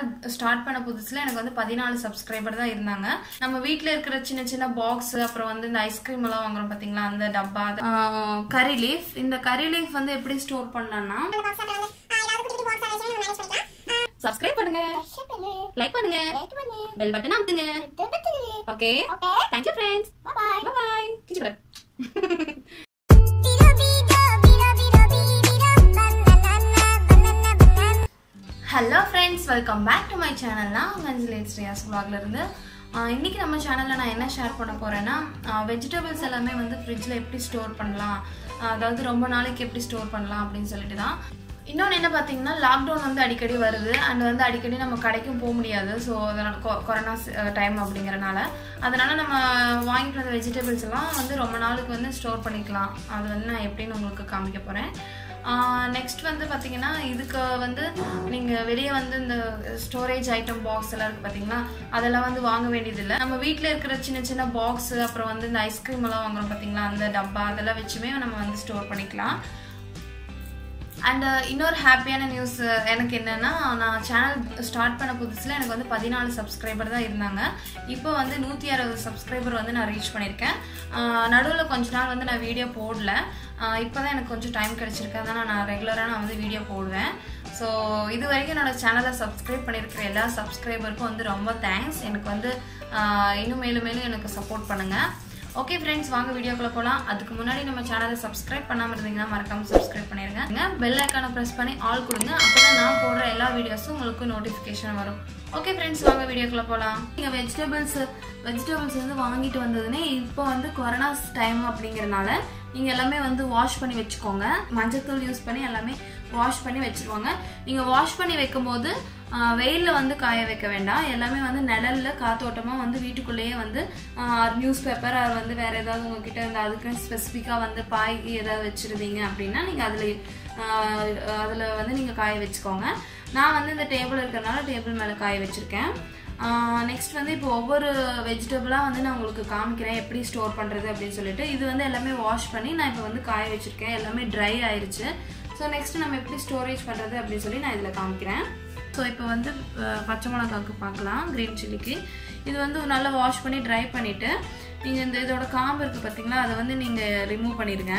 Channel start பண்ண புதுசுல எனக்கு வந்து பதினாலு சப்ஸ்கிரைபர் தான் இருந்தாங்க நம்ம வீட்ல இருக்கிற சின்ன சின்ன பாக்ஸ் அப்புறம் வந்து இந்த ஐஸ்கிரீம் எல்லாம் வாங்குறோம் பாத்தீங்களா அந்த டப்பா கரி லீஃப் இந்த கரி லீஃப் வந்து எப்படி ஸ்டோர் பண்ணலாம்னா சப்ஸ்கிரைப் பண்ணுங்க லைக் பண்ணுங்க பெல் பட்டன் அமுத்துங்க okay thank you friends bye bye hello friends welcome back to my சேனல்னா மஞ்சள் ஸ்ரீயாஸ் vlogல இருந்து ஆஹ் இன்னைக்கு நம்ம சேனலில் நான் என்ன ஷேர் பண்ண போகிறேன்னா வெஜிடபிள்ஸ் எல்லாமே வந்து ஃப்ரிட்ஜில் எப்படி ஸ்டோர் பண்ணலாம் ஆஹ் அதாவது ரொம்ப நாளைக்கு எப்படி ஸ்டோர் பண்ணலாம் அப்படின்னு சொல்லிட்டு தான் இன்னொன்று என்ன பார்த்தீங்கன்னா லாக்டவுன் வந்து அடிக்கடி வருது அண்ட் வந்து அடிக்கடி நம்ம கடைக்கும் போக முடியாது ஸோ அதனால் கொ கொரோனா டைம் அப்படிங்கிறனால அதனால் நம்ம வாங்கிட்டு வந்த வெஜிடபிள்ஸ் எல்லாம் வந்து ரொம்ப நாளுக்கு வந்து ஸ்டோர் பண்ணிக்கலாம் அது வந்து நான் எப்படின்னு உங்களுக்கு காமிக்க போகிறேன் நெக்ஸ்ட் வந்து பார்த்தீங்கன்னா இதுக்கு வந்து நீங்கள் வெளியே வந்து இந்த ஸ்டோரேஜ் ஐட்டம் பாக்ஸ் எல்லாம் இருக்குது பார்த்தீங்களா அதெல்லாம் வந்து வாங்க வேண்டியதில்லை நம்ம வீட்டில் இருக்கிற சின்ன சின்ன பாக்ஸ் அப்புறம் வந்து இந்த ஐஸ்கிரீம் எல்லாம் வாங்குறோம் பார்த்தீங்களா அந்த டப்பா அதெல்லாம் வச்சுமே நம்ம வந்து ஸ்டோர் பண்ணிக்கலாம் அண்ட் இன்னொரு ஹாப்பியான நியூஸ் எனக்கு என்னன்னா நான் சேனல் ஸ்டார்ட் பண்ண புதுசில் எனக்கு வந்து பதினாலு சப்ஸ்கிரைபர் தான் இருந்தாங்க இப்போ வந்து நூற்றி அறுபது சப்ஸ்கிரைபர் வந்து நான் ரீச் பண்ணியிருக்கேன் நடுவில் கொஞ்ச நாள் வந்து நான் வீடியோ போடல இப்போ தான் எனக்கு கொஞ்சம் டைம் கிடச்சிருக்கு அதனால் நான் ரெகுலராக நான் வந்து வீடியோ போடுவேன் ஸோ இது வரைக்கும் என்னோட சேனலை சப்ஸ்கிரைப் பண்ணியிருக்கிற எல்லா சப்ஸ்கிரைபருக்கும் வந்து ரொம்ப தேங்க்ஸ் எனக்கு வந்து ஆஹ் இன்னும் மேலும் மேலும் எனக்கு சப்போர்ட் பண்ணுங்கள் ஓகே ஃப்ரெண்ட்ஸ் வாங்க வீடியோக்குள்ள போகலாம் அதுக்கு முன்னாடி நம்ம சேனலை சப்ஸ்கிரைப் பண்ணாமல் இருந்தீங்கன்னா மறக்காம சப்ஸ்கிரைப் பண்ணிருங்க பெல் ஐக்கானை ப்ரெஸ் பண்ணி ஆல் கொடுங்க அப்பதான் நான் போடுற எல்லா வீடியோஸும் உங்களுக்கு நோட்டிஃபிகேஷன் வரும் ஓகே ஃப்ரெண்ட்ஸ் வாங்க வீடியோக்குள்ள போகலாம் நீங்கள் வெஜிடபிள்ஸ் வெஜிடபிள்ஸ் வந்து வாங்கிட்டு வந்ததுன்னே இப்போ வந்து கொரோனா டைம் அப்படிங்கிறனால நீங்கள் எல்லாமே வந்து வாஷ் பண்ணி வச்சுக்கோங்க மஞ்சத்தூள் யூஸ் பண்ணி எல்லாமே வாஷ் பண்ணி வச்சுருவாங்க நீங்கள் வாஷ் பண்ணி வைக்கும்போது வெயிலில் வந்து காய வைக்க வேண்டாம் எல்லாமே வந்து நிழலில் காத்தோட்டமாக வந்து வீட்டுக்குள்ளேயே வந்து நியூஸ் பேப்பர் அது வந்து வேறு ஏதாவது உங்ககிட்ட இந்த அதுக்குன்னு ஸ்பெசிஃபிக்காக வந்து பாய் ஏதாவது வச்சுருந்தீங்க அப்படின்னா நீங்கள் அதில் அதில் வந்து நீங்கள் காய வச்சுக்கோங்க நான் வந்து இந்த டேபிள் இருக்கிறனால டேபிள் மேலே காய வச்சுருக்கேன் நெக்ஸ்ட் வந்து இப்போ ஒவ்வொரு வெஜிடபிளாக வந்து நான் உங்களுக்கு காமிக்கிறேன் எப்படி ஸ்டோர் பண்ணுறது அப்படின்னு சொல்லிட்டு இது வந்து எல்லாமே வாஷ் பண்ணி நான் இப்போ வந்து காய வச்சுருக்கேன் எல்லாமே ட்ரை ஆயிருச்சு ஸோ நெக்ஸ்ட் நம்ம எப்படி ஸ்டோரேஜ் பண்ணுறது அப்படின்னு சொல்லி நான் இதில் காமிக்கிறேன் ஸோ இப்போ வந்து அஹ், பச்சை மிளகாவுக்கு பார்க்கலாம் க்ரீன் சில்லிக்கு இது வந்து நல்லா வாஷ் பண்ணி ட்ரை பண்ணிவிட்டு நீங்கள் இந்த இதோட காம்பு இருக்குது பார்த்தீங்களா அதை வந்து நீங்கள் ரிமூவ் பண்ணிடுங்க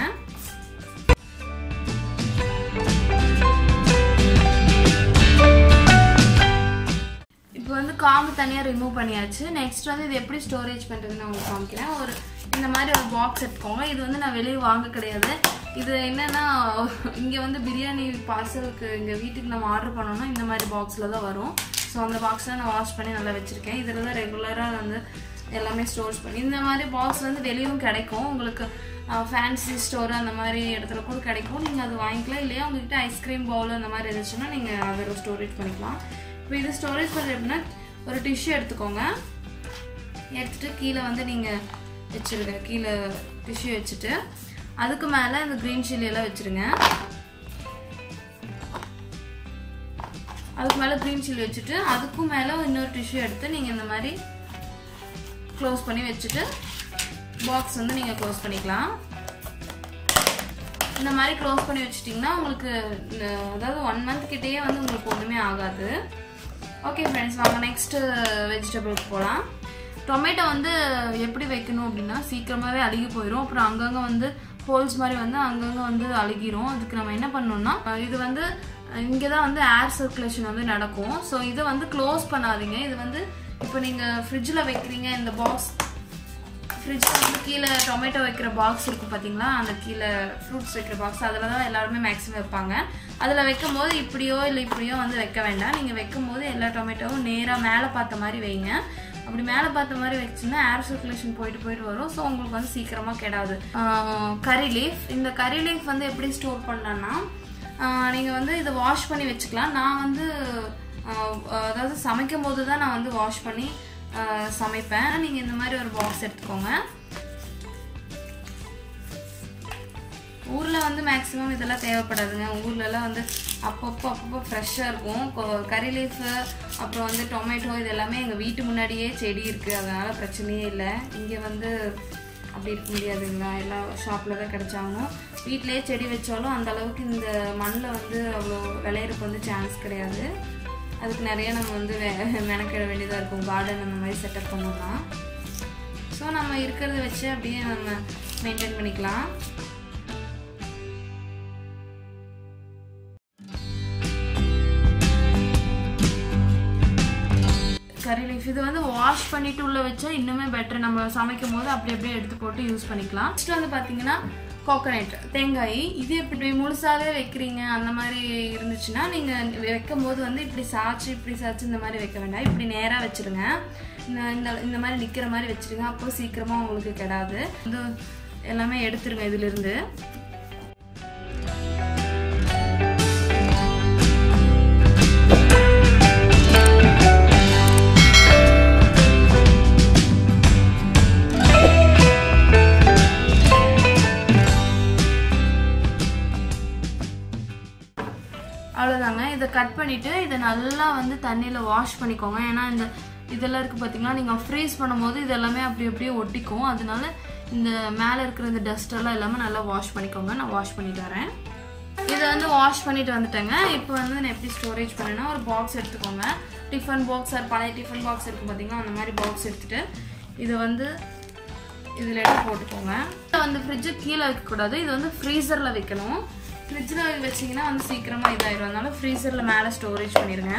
இப்போ வந்து காம்பு தனியாக ரிமூவ் பண்ணியாச்சு நெக்ஸ்ட் வந்து இது எப்படி ஸ்டோரேஜ் பண்ணுறதுன்னு நான் உங்களுக்கு காமிக்கிறேன் ஒரு இந்த மாதிரி ஒரு பாக்ஸ் எடுத்துக்கோங்க இது வந்து நான் வெளியே வாங்க கிடையாது இது என்னன்னா இங்கே வந்து பிரியாணி பார்சலுக்கு இங்கே வீட்டுக்கு நம்ம ஆர்டர் பண்ணோம்னா இந்த மாதிரி பாக்ஸில் தான் வரும் ஸோ அந்த பாக்ஸில் நான் வாஷ் பண்ணி நல்லா வச்சுருக்கேன் இதில் தான் ரெகுலராக வந்து எல்லாமே ஸ்டோர்ஸ் பண்ணி இந்த மாதிரி பாக்ஸ் வந்து வெளியும் கிடைக்கும் உங்களுக்கு ஃபேன்சி ஸ்டோர் அந்த மாதிரி இடத்துல கூட கிடைக்கும் நீங்கள் அது வாங்கிக்கலாம் இல்லையா உங்ககிட்ட ஐஸ்கிரீம் பவுல் அந்த மாதிரி இருந்துச்சுன்னா நீங்கள் அதில் ஸ்டோரேஜ் பண்ணிக்கலாம் இப்போ இது ஸ்டோரேஜ் பண்ணுறது எப்படின்னா ஒரு டிஷ்யூ எடுத்துக்கோங்க எடுத்துட்டு கீழே வந்து நீங்கள் வச்சுருங்க கீழே டிஷ்யூ வச்சுட்டு அதுக்கு மேலே இந்த க்ரீன் சில்லி எல்லாம் வச்சுருங்க அதுக்கு மேலே க்ரீன் சில்லி வச்சுட்டு அதுக்கும் மேலே இன்னொரு டிஷ்யூ எடுத்து நீங்கள் இந்த மாதிரி க்ளோஸ் பண்ணி வச்சுட்டு பாக்ஸ் வந்து நீங்கள் க்ளோஸ் பண்ணிக்கலாம் இந்த மாதிரி க்ளோஸ் பண்ணி வச்சிட்டிங்கன்னா உங்களுக்கு இந்த அதாவது ஒன் மந்த் கிட்டேயே வந்து உங்களுக்கு ஒன்றுமே ஆகாது ஓகே ஃப்ரெண்ட்ஸ் வாங்க நெக்ஸ்ட்டு வெஜிடபிள்ஸ் போகலாம் டொமேட்டோ வந்து எப்படி வைக்கணும் அப்படின்னா சீக்கிரமாகவே அழுகி போயிடும் அப்புறம் அங்கங்கே வந்து ஹோல்ஸ் மாதிரி வந்து அங்கங்கே வந்து அழுகிரும் அதுக்கு நம்ம என்ன பண்ணணும்னா அஹ் இது வந்து இங்கே தான் வந்து ஏர் சர்க்குலேஷன் வந்து நடக்கும் ஸோ இதை வந்து க்ளோஸ் பண்ணாதீங்க இது வந்து இப்போ நீங்கள் ஃப்ரிட்ஜில் வைக்கிறீங்க இந்த பாக்ஸ் ஃப்ரிட்ஜில் வந்து கீழே டொமேட்டோ வைக்கிற பாக்ஸ் இருக்கும் பார்த்தீங்களா அந்த கீழே ஃப்ரூட்ஸ் வைக்கிற பாக்ஸ் அதில் தான் எல்லாருமே மேக்ஸிமம் வைப்பாங்க அதில் வைக்கும் போது இப்படியோ இல்லை இப்படியோ வந்து வைக்க வேண்டாம் நீங்கள் வைக்கும் போது எல்லா டொமேட்டோவும் நேராக மேலே பார்த்த மாதிரி வைங்க அப்படி மேலே பார்த்த மாதிரி வச்சுன்னா ஏர் சர்க்குலேஷன் போயிட்டு போயிட்டு வரும் ஸோ உங்களுக்கு வந்து சீக்கிரமாக கெடாது கறி லீஃப் இந்த கறி லீஃப் வந்து எப்படி ஸ்டோர் பண்ணலான்னா நீங்கள் வந்து இதை வாஷ் பண்ணி வச்சுக்கலாம் நான் வந்து ஆஹ் அதாவது சமைக்கும் போது தான் நான் வந்து வாஷ் பண்ணி ஆஹ் சமைப்பேன் நீங்கள் இந்த மாதிரி ஒரு பாக்ஸ் எடுத்துக்கோங்க ஊரில் வந்து மேக்ஸிமம் இதெல்லாம் தேவைப்படாதுங்க ஊர்லலாம் வந்து அப்பப்போ அப்பப்போ ஃப்ரெஷ்ஷாக இருக்கும் கொ- கறி லீஃபு அப்புறம் வந்து டொமேட்டோ இது எல்லாமே எங்கள் வீட்டு முன்னாடியே செடி இருக்குது அதனால் பிரச்சனையே இல்லை இங்கே வந்து அப்படி இருக்க முடியாதுங்களா எல்லா ஷாப்பில் தான் கிடைச்சாலும் வீட்டிலேயே செடி வச்சாலும் அந்த அளவுக்கு இந்த மண்ணில் வந்து அவ்வளோ விளையிறதுக்கு வந்து சான்ஸ் கிடையாது அதுக்கு நிறைய நம்ம வந்து வே- மெனக்கிட வேண்டியதாக இருக்கும் கார்டன் அந்த மாதிரி செட்டப் பண்ணோம்னா ஸோ நம்ம இருக்கிறத வச்சு அப்படியே நம்ம மெயின்டைன் பண்ணிக்கலாம் கறி லீஃப் இது வந்து வாஷ் பண்ணிட்டு உள்ள வச்சா இன்னுமே பெட்டர் நம்ம சமைக்கும் போது அப்படி அப்படியே எடுத்து போட்டு யூஸ் பண்ணிக்கலாம் நெக்ஸ்ட் வந்து பார்த்தீங்கன்னா கோகோனட் தேங்காய் இது இப்படி முழுசாவே வைக்கிறீங்க அந்த மாதிரி இருந்துச்சுன்னா நீங்கள் வைக்கும் போது வந்து இப்படி சாய்ச்சி இப்படி சாய்ச்சி இந்த மாதிரி வைக்க வேண்டாம் இப்படி நேராக வச்சிருங்க இந்த இந்த இந்த மாதிரி நிற்கிற மாதிரி வச்சிருங்க அப்போ சீக்கிரமாக உங்களுக்கு கெடாது இது எல்லாமே எடுத்துருங்க இதிலிருந்து அவ்வளோதாங்க இதை கட் பண்ணிவிட்டு இதை நல்லா வந்து தண்ணியில் வாஷ் பண்ணிக்கோங்க ஏன்னா இந்த இதெல்லாம் இருக்குது பார்த்தீங்களா நீங்கள் ஃப்ரீஸ் பண்ணும்போது இது எல்லாமே அப்படி அப்படியே ஒட்டிக்கும் அதனால இந்த மேலே இருக்கிற இந்த டஸ்ட் எல்லாம் எல்லாமே நல்லா வாஷ் பண்ணிக்கோங்க நான் வாஷ் பண்ணிட்டு வரேன் இதை வந்து வாஷ் பண்ணிட்டு வந்துட்டேங்க இப்போ வந்து நான் எப்படி ஸ்டோரேஜ் பண்ணேன்னா ஒரு பாக்ஸ் எடுத்துக்கோங்க டிஃபன் பாக்ஸ் ஆர் பழைய டிஃபன் பாக்ஸ் இருக்குது பார்த்தீங்களா அந்த மாதிரி பாக்ஸ் எடுத்துட்டு இதை வந்து இதில் எடுத்து போட்டுக்கோங்க இதை வந்து ஃப்ரிட்ஜு கீழே வைக்கக்கூடாது இது வந்து ஃப்ரீசரில் வைக்கணும் ஃப்ரிட்ஜில் வச்சிங்கன்னா வந்து சீக்கிரமாக இதாயிரும் அதனால ஃப்ரீசரில் மேலே ஸ்டோரேஜ் பண்ணிடுங்க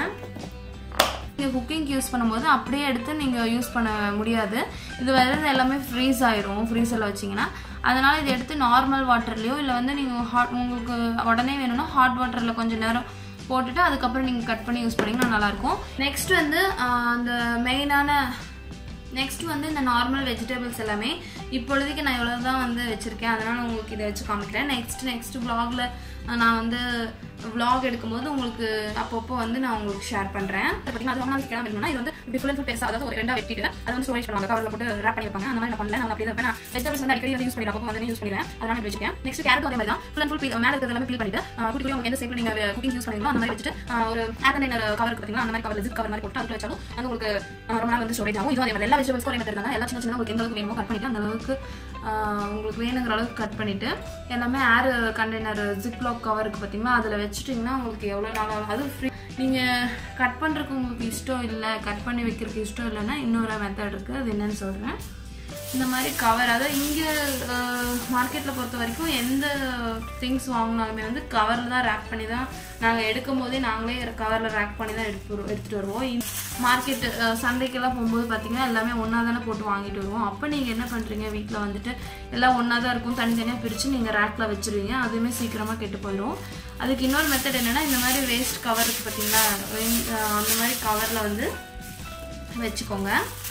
நீங்கள் குக்கிங் யூஸ் பண்ணும்போது அப்படியே எடுத்து நீங்கள் யூஸ் பண்ண முடியாது இது வந்து எல்லாமே ஃப்ரீஸ் ஆயிரும் ஃப்ரீசரில் வச்சிங்கன்னா அதனால் இதை எடுத்து நார்மல் வாட்டர்லேயோ இல்லை வந்து நீங்கள் ஹாட் உங்களுக்கு உடனே வேணும்னா ஹாட் வாட்டரில் கொஞ்சம் நேரம் போட்டுட்டு அதுக்கப்புறம் நீங்கள் கட் பண்ணி யூஸ் பண்ணிங்கன்னா நல்லாயிருக்கும் நெக்ஸ்ட் வந்து ஆஹ், அந்த மெயினான நெக்ஸ்ட் வந்து இந்த நார்மல் வெஜிடபிள்ஸ் எல்லாமே இப்பொழுதைக்கு நான் இவ்வளோ தான் வந்து வச்சுருக்கேன் அதனால் உங்களுக்கு இதை வச்சு காமிக்கிறேன் நெக்ஸ்ட் நெக்ஸ்ட் vlogல நான் வந்து vlog எடுக்கும்போது உங்களுக்கு அப்பப்போ வந்து நான் உங்களுக்கு ஷேர் பண்ணுறேன் பார்த்தீங்கன்னா அது ரொம்ப கிளம்ப வேணும்னா இது வந்து இப்படி ஃபுல் அண்ட் ஃபுல் பெருசாக அதாவது ஒரு ரெண்டாக வெட்டிட்டு அதை வந்து ஸ்டோரேஜ் பண்ணுவாங்க கவரில் போட்டு ரேப் பண்ணி வைப்பாங்க அந்த மாதிரி நான் பண்ணல நான் அப்படியே தான் நான் வெஜிடபிள்ஸ் வந்து அடிக்கடி வந்து யூஸ் பண்ணி அப்போ வந்து யூஸ் பண்ணிடுவேன் அதனால் இப்படி வச்சுக்கேன் நெக்ஸ்ட் கேரட் அதே மாதிரி தான் ஃபுல் அண்ட் ஃபுல் மேலே இருக்கிறது எல்லாமே பீல் பண்ணிட்டு ஆஹ் குட்டி குட்டி உங்களுக்கு எந்த சைக்கிள் நீங்கள் குக்கிங் யூஸ் பண்ணீங்களோ அந்த மாதிரி வச்சுட்டு ஆஹ் ஒரு ஏர் கண்டெய்னர் கவர் பார்த்தீங்கன்னா அந்த மாதிரி கவர் ஜிப் கவர் மாதிரி போட்டு அதுக்கு வச்சாலும் அது உங்களுக்கு ஆஹ் ரொம்ப நாள் வந்து ஸ்டோரேஜ் ஆகும் இது அதே மாதிரி எல்லா வெஜிடபிள்ஸ்க்கும் ஒரே மாதிரி இருந்தாங்க எல்லா சின்ன சின்ன உங்களுக்கு எந்த அளவுக்கு வேணுமோ கட் பண்ணிட்டு அந்த அளவுக்கு ஆஹ் உங்களுக்கு வேணுங்கிற அளவுக்கு கட் பண்ணிட்டு எல்லாமே ஏர் கண்டெய்னர் ஜிப்லாக் கவர் இருக்கு பார்த்தீங்களா அதில் வச்சுட்டிங்கன்னா உங்களுக்கு எவ்வளோ நாள் ஆகும் அது ஃப்ரீ நீங்கள் கட் பண்ணுறதுக்கு உங்களுக்கு இஷ்டம் இல்லை கட் பண்ணி வைக்கிறதுக்கு இஷ்டம் இல்லைன்னா இன்னொரு மெத்தட் இருக்குது அது என்னன்னு சொல்கிறேன் இந்த மாதிரி கவர் அதாவது இங்கே மார்க்கெட்டில் பொறுத்த வரைக்கும் எந்த திங்ஸ் வாங்கினாலுமே வந்து கவரில் தான் ரேப் பண்ணி தான் நாங்கள் எடுக்கும் போதே நாங்களே கவரில் ரேக் பண்ணி தான் எடுத்து வருவோம் எடுத்துகிட்டு வருவோம் மார்க்கெட்டு சந்தைக்கெல்லாம் போகும்போது பார்த்தீங்கன்னா எல்லாமே ஒன்றா தானே போட்டு வாங்கிட்டு வருவோம் அப்போ நீங்கள் என்ன பண்ணுறீங்க வீட்டில் வந்துட்டு எல்லாம் ஒன்றா தான் இருக்கும் தனித்தனியாக பிரித்து நீங்கள் ரேக்கில் வச்சுருவீங்க அதுவுமே சீக்கிரமாக கெட்டு போயிடும் அதுக்கு இன்னொரு மெத்தட் என்னென்னா இந்த மாதிரி வேஸ்ட் கவர் இருக்குது பார்த்தீங்களா வே- அந்த மாதிரி கவரில் வந்து வச்சுக்கோங்க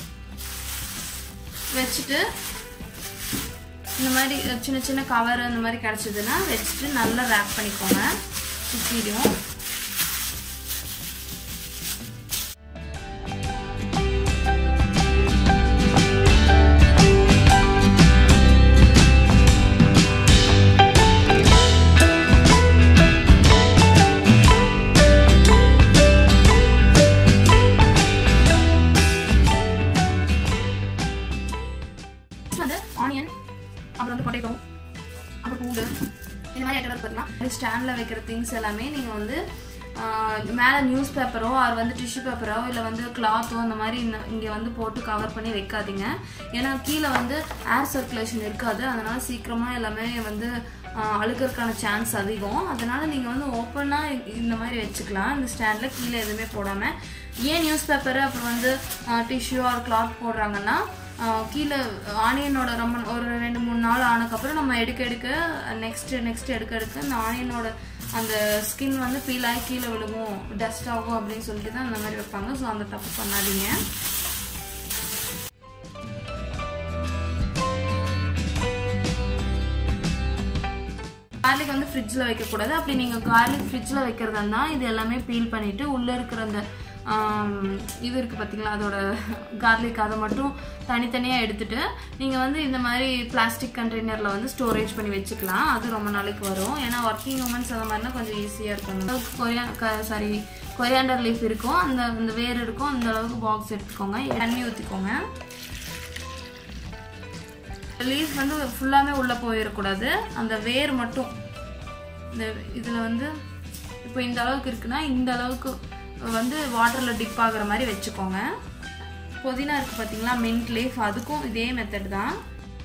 வச்சுட்டு இந்த மாதிரி சின்ன சின்ன கவர் அந்த மாதிரி கிடச்சிதுன்னா வச்சுட்டு நல்லா ரேப் பண்ணிக்கோங்க சுற்றிடும் வந்து ஆனியன் அப்புறம் வந்து பொட்டேட்டோ அப்புறம் பூண்டு இந்த மாதிரி ஐட்டம் பார்த்தீங்கன்னா ஸ்டாண்டில் வைக்கிற திங்ஸ் எல்லாமே நீங்கள் வந்து மேலே நியூஸ் பேப்பரோ அது வந்து டிஷ்யூ பேப்பரோ இல்லை வந்து கிளாத்தோ அந்த மாதிரி இங்கே வந்து போட்டு கவர் பண்ணி வைக்காதீங்க ஏன்னா கீழே வந்து ஏர் சர்க்குலேஷன் இருக்காது அதனால சீக்கிரமாக எல்லாமே வந்து ஆஹ், அழுக்கறதுக்கான சான்ஸ் அதிகம் அதனால நீங்கள் வந்து ஓப்பனாக இந்த மாதிரி வச்சுக்கலாம் இந்த ஸ்டாண்டில் கீழே எதுவுமே போடாமல் ஏன் நியூஸ் பேப்பரு அப்புறம் வந்து டிஷ்யூ ஆர் கிளாத் போடுறாங்கன்னா ஆஹ் கீழே ஆனியனோட ரொம்ப ஒரு ரெண்டு மூணு நாள் ஆனதுக்கப்புறம் நம்ம எடுக்க எடுக்க நெக்ஸ்ட் நெக்ஸ்ட் எடுக்க எடுக்க இந்த ஆனியனோட அந்த ஸ்கின் வந்து பீல் ஆகி கீழே விழுகும் டஸ்ட் ஆகும் அப்படின்னு சொல்லிட்டு தான் அந்த மாதிரி வைப்பாங்க ஸோ அந்த தப்பு பண்ணாதீங்க கார்லிக் வந்து ஃப்ரிட்ஜில் வைக்கக்கூடாது அப்படி நீங்கள் கார்லிக் ஃப்ரிட்ஜில் வைக்கிறதா இருந்தால் இது எல்லாமே பீல் பண்ணிவிட்டு உள்ளே இருக்கிற அந்த ஆம், இது இருக்குது பார்த்தீங்களா அதோட கார்லிக் அதை மட்டும் தனித்தனியாக எடுத்துட்டு நீங்கள் வந்து இந்த மாதிரி பிளாஸ்டிக் கண்டெய்னரில் வந்து ஸ்டோரேஜ் பண்ணி வச்சுக்கலாம் அது ரொம்ப நாளைக்கு வரும் ஏன்னா ஒர்க்கிங் உமன்ஸ் அந்த மாதிரினா கொஞ்சம் ஈஸியாக இருக்கும் அந்த அளவுக்கு கொரியா க சாரி கொரியாண்டர் லீஃப் இருக்கும் அந்த அந்த வேர் இருக்கும் அந்த அளவுக்கு பாக்ஸ் எடுத்துக்கோங்க தண்ணி ஊற்றிக்கோங்க லீஃப் வந்து ஃபுல்லாமே உள்ளே போயிடக்கூடாது அந்த வேர் மட்டும் இந்த இதில் வந்து இப்போ இந்த அளவுக்கு இருக்குன்னா இந்த அளவுக்கு வந்து வாட்டரில் டிப் ஆகுற மாதிரி வச்சுக்கோங்க புதினா இருக்குது பார்த்தீங்களா மின்ட் லீஃப் அதுக்கும் இதே மெத்தட் தான்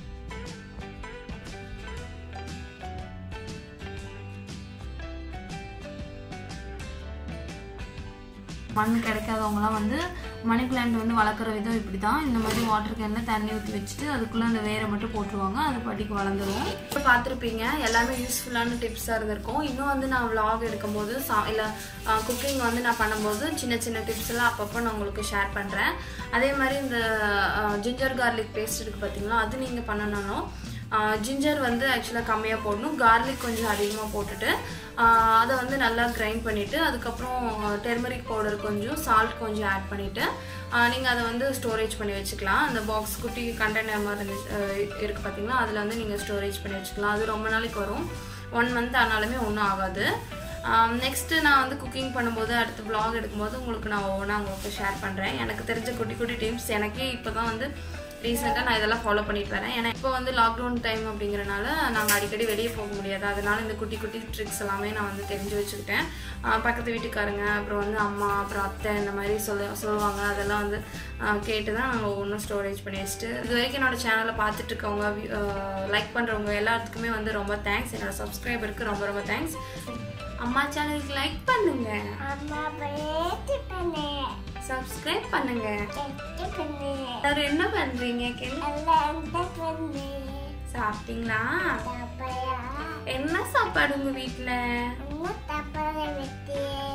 மண் கிடைக்காதவங்கலாம் வந்து மணி பிளான்ட் வந்து வளர்க்குற விதம் இப்படி தான் இந்த மாதிரி வாட்டர் கேனில் தண்ணி ஊற்றி வச்சுட்டு அதுக்குள்ளே அந்த வேரை மட்டும் போட்டுருவாங்க அது பாட்டிக்கு வளர்ந்துரும் இப்போ பார்த்துருப்பீங்க எல்லாமே யூஸ்ஃபுல்லான டிப்ஸாக இருந்திருக்கும் இன்னும் வந்து நான் vlog எடுக்கும்போது சா இல்லை குக்கிங் வந்து நான் பண்ணும்போது சின்ன சின்ன டிப்ஸ் எல்லாம் அப்பப்போ நான் உங்களுக்கு ஷேர் பண்ணுறேன் அதே மாதிரி இந்த ஜிஞ்சர் கார்லிக் பேஸ்ட் இருக்குது பார்த்தீங்களா அது நீங்கள் பண்ணணும்னாலும் ஜிஞ்சர் வந்து ஆக்சுவலாக கம்மியாக போடணும் கார்லிக் கொஞ்சம் அதிகமாக போட்டுட்டு ஆஹ் அதை வந்து நல்லா கிரைண்ட் பண்ணிவிட்டு அதுக்கப்புறம் டெர்மரிக் பவுடர் கொஞ்சம் சால்ட் கொஞ்சம் ஆட் பண்ணிவிட்டு நீங்கள் அதை வந்து ஸ்டோரேஜ் பண்ணி வச்சுக்கலாம் அந்த பாக்ஸ் குட்டி கண்டெய்னர் மாதிரி இருந்துச்சு இருக்குது பார்த்தீங்களா அதில் வந்து நீங்கள் ஸ்டோரேஜ் பண்ணி வச்சுக்கலாம் அது ரொம்ப நாளைக்கு வரும் ஒன் மந்த் ஆனாலுமே ஒன்றும் ஆகாது நெக்ஸ்ட்டு நான் வந்து குக்கிங் பண்ணும்போது அடுத்து vlog எடுக்கும்போது உங்களுக்கு நான் ஒவ்வொன்றா உங்களுக்கு ஷேர் பண்ணுறேன் எனக்கு தெரிஞ்ச குட்டி குட்டி டிப்ஸ் எனக்கே இப்போ தான் வந்து ரீசெண்டாக நான் இதெல்லாம் ஃபாலோ பண்ணிட்டு வரேன் ஏன்னா இப்போ வந்து லாக்டவுன் டைம் அப்படிங்கிறனால நாங்கள் அடிக்கடி வெளியே போக முடியாது அதனால இந்த குட்டி குட்டி ட்ரிக்ஸ் எல்லாமே நான் வந்து தெரிஞ்சு வச்சுக்கிட்டேன் ஆஹ் பக்கத்து வீட்டுக்காரங்க அப்புறம் வந்து அம்மா அப்புறம் அத்தை இந்த மாதிரி சொல்ல சொல்லுவாங்க அதெல்லாம் வந்து ஆஹ் கேட்டு தான் நாங்கள் ஒவ்வொன்றும் ஸ்டோரேஜ் பண்ணி வச்சுட்டு இது வரைக்கும் என்னோட சேனலை பார்த்துட்டு இருக்கவங்க லைக் பண்ணுறவங்க எல்லாத்துக்குமே வந்து ரொம்ப தேங்க்ஸ் என்னோட சப்ஸ்கிரைபருக்கு ரொம்ப ரொம்ப தேங்க்ஸ் அம்மா சேனலுக்கு லைக் பண்ணுங்க அம்மா பேட்டு பண்ணு சப்ஸ்கிரைப் பண்ணுங்க கெட்டு பண்ணு எல்லாரும் என்ன பண்றீங்க கேளு எல்லாம் எந்த பண்ணு சாப்பிட்டீங்களா தப்பையா என்ன சாப்பாடு உங்க வீட்ல இன்னும் தப்பாக விட்டு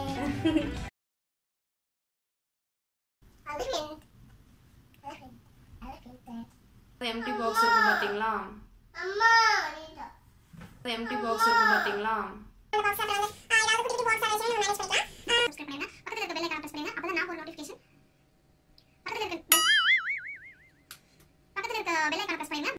அது வெந்து- அது வெந்து- அது வெந்து. எம்டி பாக்ஸ் இருக்கும் பாத்தீங்களா அம்மா வந்துட்டா. எம்டி பாக்ஸ் இருக்கும் பாத்தீங்களா அந்த box அப்புறம் வந்து, ஆ, ஏதாவது குட்டி குட்டி box ஆ வச்சு நம்ம manage பண்ணிக்கலாம். ஆ, subscribe பண்ணுங்க. பக்கத்துல இருக்க bell icon press பண்ணுங்க. அப்பதான் நான் போடுற notification. பக்கத்துல இருக்க பக்கத்துல இருக்க bell icon press பண்ணுங்க.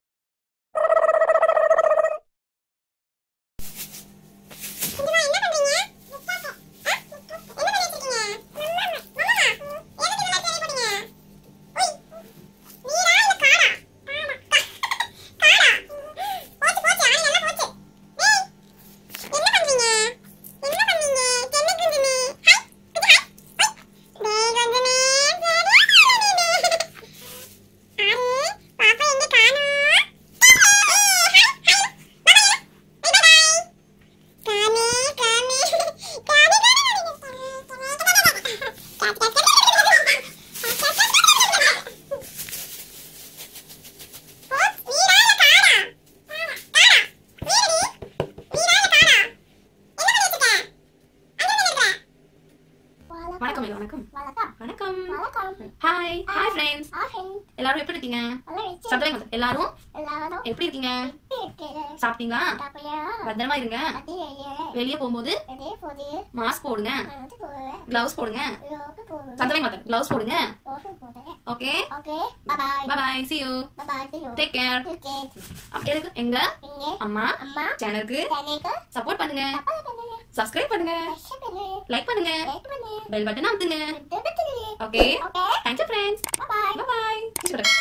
இதுவா, என்ன பண்றீங்க? முட்டாட்ட. ஆ, முட்டாட்ட. என்ன பண்ணி வச்சிருக்கீங்க? மாமா, மாமா, எதுக்கு இதெல்லாம் தேடி போட்டீங்க? உய், நீரா இல்ல காடா? ஆமா, கா- காடா. போச்சு, போச்சு, ஆணி எல்லாம் போச்சு. டேய், என்ன பண்றீங்க என்ன பண்றீங்க என்ன குஞ்சுமே ஹாய் குட்டி ஹாய் ஹாய் டேய் குஞ்சுமே சரி ஆனி பாப்பா எங்க காணோம் வணக்கம் ஐயா, வணக்கம் வணக்கம் வணக்கம் வணக்கம் ஹாய் ஹாய் ஃப்ரெண்ட்ஸ் ஆஃபின் எல்லாரும் எப்படி இருக்கீங்க எல்லாம் வச்சு சத்தம் வைங்க. எல்லாரும் எல்லாரும் எப்படி இருக்கீங்க இருக்கிற சாப்பிட்டீங்களா தப்பையா பத்திரமா இருங்க அது வெளியே போகும்போது அதே போது மாஸ்க் போடுங்க வந்து போவேன் கிளவுஸ் போடுங்க யோக்கு போவேன் சத்தம் வைங்க கிளவுஸ் போடுங்க யோக்கு போவேன் okay okay bye bye bye see you bye see you take care okay எதுக்கு எங்க இங்கே அம்மா அம்மா சேனலுக்கு தனக்கு சப்போர்ட் பண்ணுங்க தப்பா பண்ணுங்க சப்ஸ்கிரைப் பண்ணுங்க ரஷ் பண்ணு லைக் பண்ணுங்க லைக் பண்ணு பெல் பட்டன் அமுத்துங்க திருப்பி okay okay thank you friends bye bye பாய்